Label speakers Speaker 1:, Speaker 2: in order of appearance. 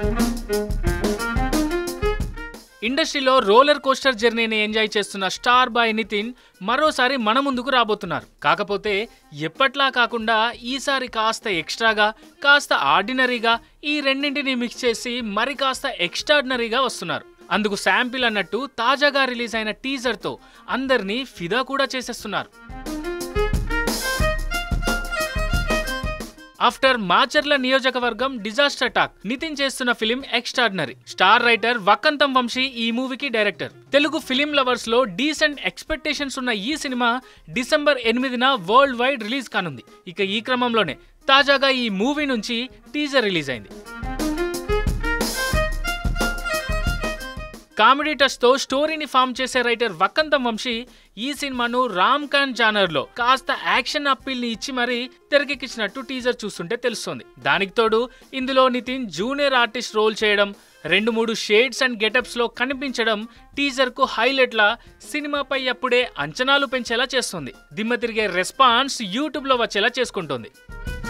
Speaker 1: ఇండస్ట్రీలో roller coaster జర్నీని enjoy చేస్తున్న స్టార్ బాయ్ నితిన్ మరోసారి మన ముందుకు రాబోతున్నారు కాకపోతే ఎప్పట్లా కాకుండా ఈసారి కాస్త ఎక్స్ట్రాగా కాస్త ఆర్డినరీగా ఈ రెండింటిని మిక్స్ చేసి మరి కాస్త ఎక్స్ట్రాడినరీగా వస్తున్నారు అందుకు శాంపిల్ అన్నట్టు తాజాగా రిలీజ్ అయిన టీజర్తో అందరినీ ఫిదా కూడా చేసేస్తున్నారు ఆఫ్టర్ మాచర్ల నియోజకవర్గం డిజాస్టర్ టాక్ నితిన్ చేస్తున్న film extraordinary star writer Vakkantham Vamsi ఈ మూవీకి డైరెక్టర్ తెలుగు ఫిలిం లవర్స్ లో డీసెంట్ ఎక్స్పెక్టేషన్స్ ఉన్న ఈ సినిమా డిసెంబర్ ఎనిమిదిన వరల్డ్ వైడ్ రిలీజ్ కానుంది ఇక ఈ క్రమంలోనే తాజాగా ఈ మూవీ నుంచి టీజర్ రిలీజ్ అయింది కామెడీ టచ్ తో స్టోరీని ఫామ్ చేసే రైటర్ వక్కంతం వంశీ ఈ సినిమాను రామ్ ఖాన్ జానర్ లో కాస్త యాక్షన్ అప్పీల్ ని ఇచ్చి మరీ తెరకెక్కించినట్టు టీజర్ చూస్తుంటే తెలుస్తోంది దానికి తోడు ఇందులో నితిన్ జూనియర్ ఆర్టిస్ట్ రోల్ చేయడం రెండు మూడు షేడ్స్ అండ్ గెటప్స్ లో కనిపించడం టీజర్ కు హైలైట్ లా సినిమాపై అప్పుడే అంచనాలు పెంచేలా చేస్తుంది దిమ్మ తిరిగే రెస్పాన్స్ యూట్యూబ్ లో వచ్చేలా చేసుకుంటోంది